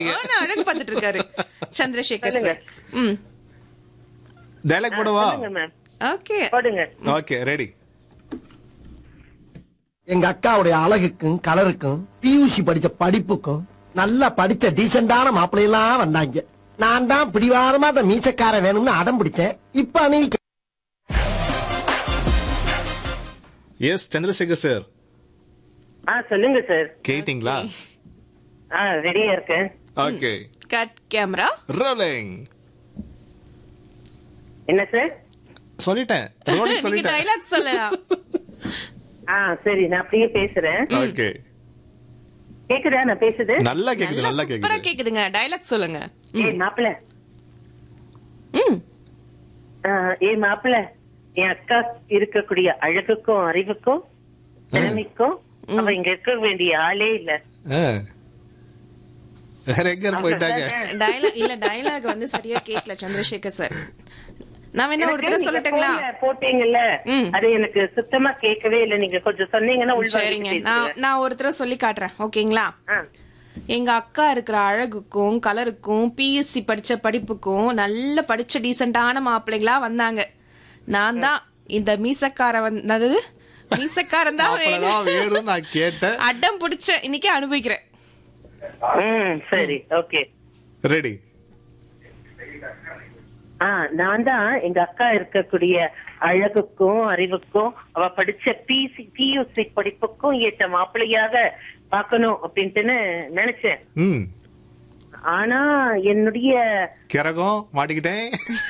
ஆனா அழகு பார்த்துட்டு இருக்காரு சந்திரசேகர் சார் ம் டைலாக் போடவா சொல்லுங்க மேம் ஓகே போடுங்க ஓகே ரெடி எங்க அக்காவுடைய அழகுக்கும் கலருக்கும் பியூசி படிச்ச படிப்புக்கும் நல்லா படிச்ச டீசென்டான மாப்பிள்ளையெல்லாம் வந்தாங்க நான் தான் பிடிவாரமா அந்த மீசக்கார வேணும்னு அடம் பிடிச்சேன் இப்ப அணிவிக்க எஸ் சந்திரசேகர் சார் ஆ சொல்லுங்க சார் கேட்டீங்களா ஆ ரெடியா இருக்கேன் ஓகே கட் கேமரா ரோலிங் என்ன சார் சொல்லிட்டேன் ரோலிங் நீங்க சொல்லிட்டேன் டைலாக் சொல்லலாம் ஆ சரி நான் அப்படியே பேசுறேன் ஓகே கேக்குதா நான் பேசுது நல்லா கேக்குது நல்லா சூப்பரா கேக்குது கேக்குதுங்க டைலாக் சொல்லுங்க ஏய் மாப்பிள்ள ம் ஏ மாப்பிள்ள என் அக்கா இருக்கக்கூடிய அழகுக்கும் அறிவுக்கும் திறமைக்கும் அவ இங்க இருக்க வேண்டிய ஆளே இல்ல ஆ. வேற எங்க போயிட்டாங்க டைலாக் இல்ல டைலாக் வந்து சரியா கேக்கல சந்திரசேகர் சார் நான் வேணா ஒரு எனக்கு தடவை நீங்க சொல்லட்டுங்களா phone ல போட்டீங்கல்ல ம். அது எனக்கு சுத்தமா கேட்கவே இல்ல நீங்க கொஞ்சம் சொன்னீங்கன்னா சரிங்க உள்வாங்கிட்டு நான் பேசுவேன். நான் ஒரு தடவை சொல்லி காட்டுறேன் ஓகேங்களா ஆ. எங்க அக்கா இருக்கிற அழகுக்கும் கலருக்கும் பிஎஸ்சி படிச்ச படிப்புக்கும் நல்ல படிச்ச டீசென்டான மாப்பிள்ளைங்களா வந்தாங்க நான் தான் இந்த மீசக்கார வந்தது மீசக்காரன் தான் அப்பதான் வேணும்னு நான் கேட்டேன் அடம் பிடிச்ச இன்னைக்கு அனுபவிக்கிறேன் ம் சரி ஓகே ரெடி ஆ நான் தான் எங்க அக்கா இருக்கக்கூடிய அழகுக்கும் அறிவுக்கும் அவ படிச்ச பிசி பியூசி படிப்புக்கும் ஏற்ற மாப்பிள்ளையாக பார்க்கணும் அப்படின்ட்டுன்னு நினைச்சேன் ம் ஆனா என்னுடைய கிறகம் மாட்டிக்கிட்டேன்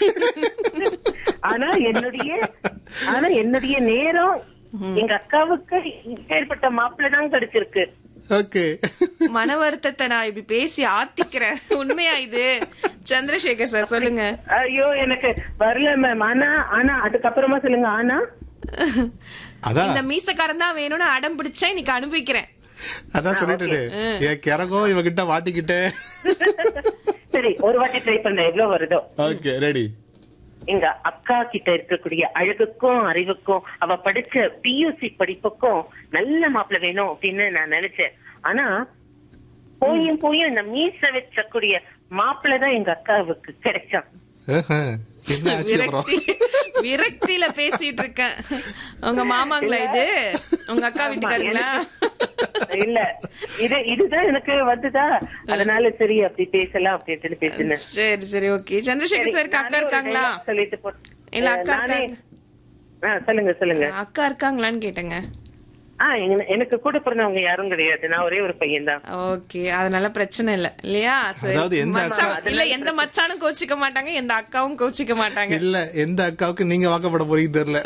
ஆனா என்னுடைய ஆனா என்னுடைய நேரம் எங்க அக்காவுக்கு ஏற்பட்ட மாப்பிள்ளை தான் கிடைச்சிருக்கு ஓகே மன வருத்தத்தை நான் இப்படி பேசி ஆத்திக்கிறேன் உண்மையா இது சந்திரசேகர் சார் சொல்லுங்க ஐயோ எனக்கு வரல மேம் ஆனா ஆனா அதுக்கப்புறமா சொல்லுங்க ஆனா அதான் இந்த மீசக்காரன் தான் வேணும்னு அடம் பிடிச்சா இன்னைக்கு அனுபவிக்கிறேன் அதான் சொல்லிட்டு என் கிறகம் இவகிட்ட மாட்டிக்கிட்டேன் சரி ஒரு வாட்டி ட்ரை பண்றேன் எவ்வளவு வருதோ ஓகே ரெடி எங்க அக்கா கிட்ட இருக்கக்கூடிய அழகுக்கும் அறிவுக்கும் அவ படிச்ச பியூசி படிப்புக்கும் நல்ல மாப்பிள்ளை வேணும் அப்படின்னு நான் நினைச்சேன் ஆனா போயும் போயும் இந்த மீச வச்சக்கூடிய மாப்பிள்ளை தான் எங்க அக்காவுக்கு கிடைச்சான் என்ன ஆச்சு அப்புறம் விரக்தி விரக்தியில பேசிட்டு இருக்கேன் உங்க மாமாங்களா இது உங்க அக்கா வீட்டுக்காரங்களா இல்ல இது இதுதான் எனக்கு வந்துதா அதனால சரி அப்படி பேசலாம் அப்படின்ட்டு பேசினேன் சரி சரி ஓகே சந்திரசேகர் சாருக்கு அக்கா நானே ஒரு இருக்காங்களா dialogue சொல்லிட்டு போட்டேன். இல்ல, அக்கா நானே- இருக்காங்க. ஆ, சொல்லுங்க சொல்லுங்க அக்கா இருக்காங்களான்னு கேட்டேங்க ஆ எங்க- எனக்கு கூட பிறந்தவங்க யாரும் கிடையாது நான் ஒரே ஒரு பையன் தான் ஓகே அதனால பிரச்சனை இல்ல இல்லையா சரி. அதாவது எந்த மச்சான் அக்கா- இல்ல எந்த மச்சானும் கோச்சிக்க மாட்டாங்க எந்த அக்காவும் கோச்சிக்க மாட்டாங்க இல்ல எந்த அக்காவுக்கு நீங்க வாக்கப்பட போறீங்க தெரியல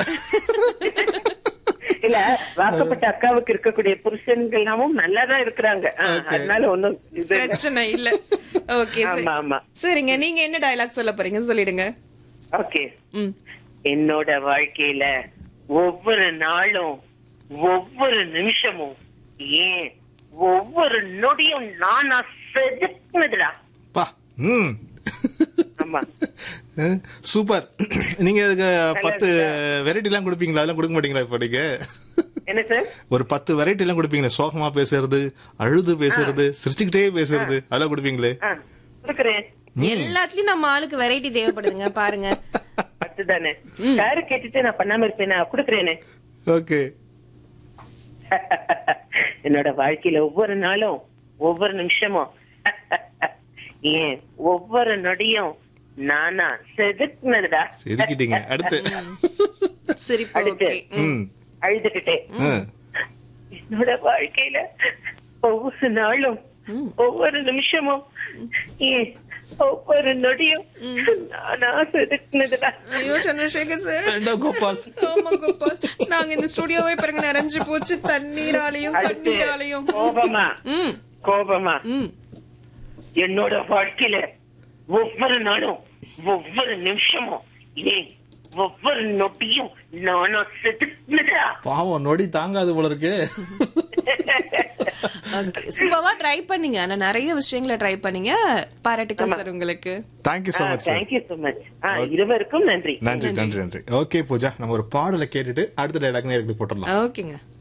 இல்ல வாக்கப்பட்ட அக்காவுக்கு இருக்கக்கூடிய புருஷன்கள் எல்லாமும் நல்லா தான் இருக்கிறாங்க ஆ, அதனால ஒண்ணும் இது இல்ல. பிரச்சனை இல்ல ஓகே ஆமா ஆமா சரிங்க நீங்க என்ன டயலாக் சொல்ல போறீங்க சொல்லிடுங்க ஓகே ம் என்னோட வாழ்க்கையில ஒவ்வொரு நாளும் ஒவ்வொரு நிமிஷமும் ஏன் ஒவ்வொரு நொடியும் நானா செதுக்குனதுடா பா ம் ஆமா சூப்பர் நீங்க இதுக்கு பத்து வெரைட்டி எல்லாம் கொடுப்பீங்களா அதெல்லாம் கொடுக்க மாட்டீங்களா இப்ப நீங்க என்ன சார் ஒரு பத்து வெரைட்டி எல்லாம் கொடுப்பீங்களே சோகமா பேசுறது அழுது பேசுறது சிரிச்சுக்கிட்டே பேசுறது அதெல்லாம் கொடுப்பீங்களே ஆ, கொடுக்குறேன் எல்லாத்துலயும் நம்ம ஆளுக்கு வெரைட்டி தேவைப்படுதுங்க பாருங்க அதுதானே யாரு கேட்டுட்டு நான் பண்ணாம இருப்பேனா கொடுக்குறேனே ஓகே என்னோட வாழ்க்கையில ஒவ்வொரு நாளும் ஒவ்வொரு நிமிஷமும் ஏன் ஒவ்வொரு நொடியும் நானா செதுக்குனதுடா செதுக்கிட்டீங்க அடுத்து சிரிப்பு அடுத்து. ஓகே ம் அழுதுகிட்டே ஆ. என்னோட வாழ்க்கையில ஒவ்வொரு நாளும் ஒவ்வொரு நிமிஷமும் ஏன் ஒவ்வொரு நொடியும் நானா செதுக்குனதுடா ஐயோ சந்திரசேகர் சார் வேண்டாம் கோபால் ஆமா கோபால் நாங்க இந்த ஸ்டுடியோவே பாருங்க நிறைஞ்சு போச்சு தண்ணீராலையும் அடுத்து கண்ணீராலையும் கோபமா ம் கோபமா ம் என்னோட வாழ்க்கையில ஒவ்வொரு நாளும் ஒவ்வொரு நிமிஷமும் ஏன் ஒவ்வொரு நொட்டியும் நானா செதுக்குனதா பாவம் நொடி தாங்காது போல இருக்கு ஓகே சூப்பரா ட்ரை பண்ணீங்க ஆனா நிறைய விஷயங்களை ட்ரை பண்ணீங்க பாராட்டுக்கள் சார் உங்களுக்கு thank you so much sir thank you so much இருவருக்கும் நன்றி நன்றி நன்றி நன்றி ஓகே பூஜா நம்ம ஒரு பாடலை கேட்டுட்டு அடுத்த டைலாக் நேருக்கு போட்டுடலாம் ஓகேங்க